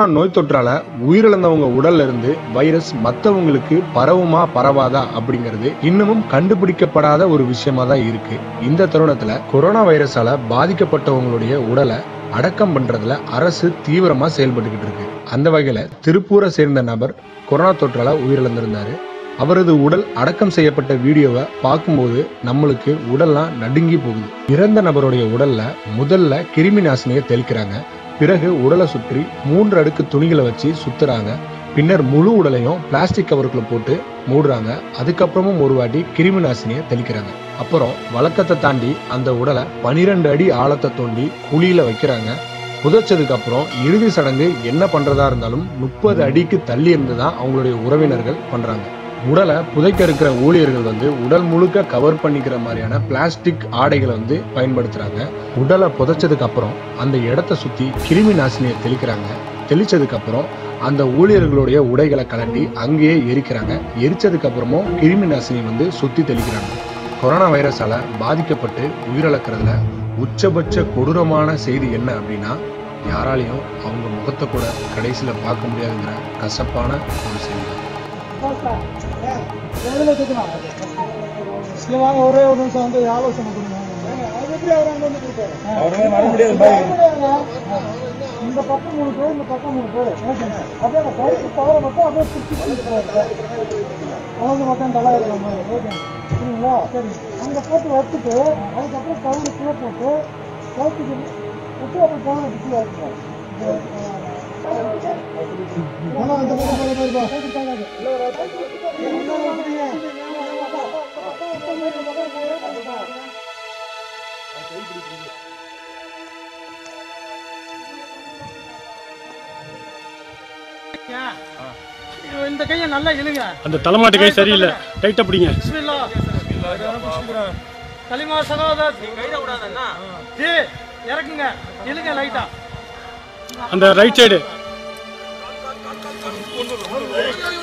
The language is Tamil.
கொரோனா நோய் தொற்றால உயிரிழந்தவங்க உடல்ல இருந்து வைரஸ் மத்தவங்களுக்கு பரவுமா பரவாதா அப்படிங்கிறது இன்னமும் கண்டுபிடிக்கப்படாத ஒரு விஷயமா தான் இருக்கு இந்த தருணத்துல கொரோனா வைரஸால பாதிக்கப்பட்டவங்களுடைய உடலை அடக்கம் பண்றதுல அரசு தீவிரமா செயல்பட்டுக்கிட்டு இருக்கு அந்த வகையில திருப்பூரை சேர்ந்த நபர் கொரோனா தொற்றால உயிரிழந்திருந்தாரு அவரது உடல் அடக்கம் செய்யப்பட்ட வீடியோவை பார்க்கும்போது நம்மளுக்கு உடல்லாம் நடுங்கி போகுது இறந்த நபருடைய உடல்ல முதல்ல கிருமி நாசினியை தெளிக்கிறாங்க பிறகு உடலை சுற்றி மூன்று அடுக்கு துணிகளை வச்சு சுத்துறாங்க பின்னர் முழு உடலையும் பிளாஸ்டிக் கவருக்குள்ள போட்டு மூடுறாங்க அதுக்கப்புறமும் ஒரு வாட்டி கிருமி நாசினியை தெளிக்கிறாங்க அப்புறம் வழக்கத்தை தாண்டி அந்த உடலை பனிரெண்டு அடி ஆழத்தை தோண்டி குழியில வைக்கிறாங்க புதைச்சதுக்கு அப்புறம் இறுதி சடங்கு என்ன பண்றதா இருந்தாலும் முப்பது அடிக்கு தள்ளி இருந்து தான் அவங்களுடைய உறவினர்கள் பண்றாங்க உடலை புதைக்க இருக்கிற ஊழியர்கள் வந்து உடல் முழுக்க கவர் பண்ணிக்கிற மாதிரியான பிளாஸ்டிக் ஆடைகளை வந்து பயன்படுத்துறாங்க உடலை புதைச்சதுக்கு அப்புறம் அந்த இடத்த சுத்தி கிருமி நாசினியை தெளிக்கிறாங்க தெளிச்சதுக்கு அப்புறம் அந்த ஊழியர்களுடைய உடைகளை கலட்டி அங்கேயே எரிக்கிறாங்க எரிச்சதுக்கு அப்புறமும் கிருமி நாசினி வந்து சுத்தி தெளிக்கிறாங்க கொரோனா வைரஸால பாதிக்கப்பட்டு உயிரிழக்கிறதுல உச்சபட்ச கொடூரமான செய்தி என்ன அப்படின்னா யாராலையும் அவங்க முகத்தை கூட கடைசியில பார்க்க முடியாதுங்கிற கசப்பான ஒரு செய்தி எவ்வளோ கேட்கலாம் இல்லை வாங்க ஒரே ஒரு நிமிஷம் வந்து ஆலோசனை கொடுங்க அது எப்படி அவர் அங்கே வந்து கொடுப்பாரு அவரால வர முடியாது பாய். இந்த பக்கம் மூணு பேர் இந்த பக்கம் மூணு பேர் ஓகேங்க அப்படியே அந்த கருத்து தவற மட்டும் அப்படியே பிடிச்சி அவங்க மட்டும் தலா இருக்கிற மாதிரி ஓகே சரிங்களா சரி அங்கே போட்டு வச்சுட்டு அதுக்கப்புறம் கவுரு கீழே போட்டு கவுத்துக்கு விட்டு அப்புறம் கவுரை பிடிச்சி வச்சுருக்கோம் ஆனா அந்த பக்கம் போகிற மாதிரி தான் போட்டு தாங்காது இந்த கையை நல்லா இழுங்க அந்த தலைமாட்டு கை சரியில்லை டைட்டா பிடிங்க பிஸ்மில்லா கலிமா சகோதர் கையில விடாதண்ணா ஜி இறக்குங்க இழுங்க லைட்டா அந்த ரைட் சைடு ஐயோ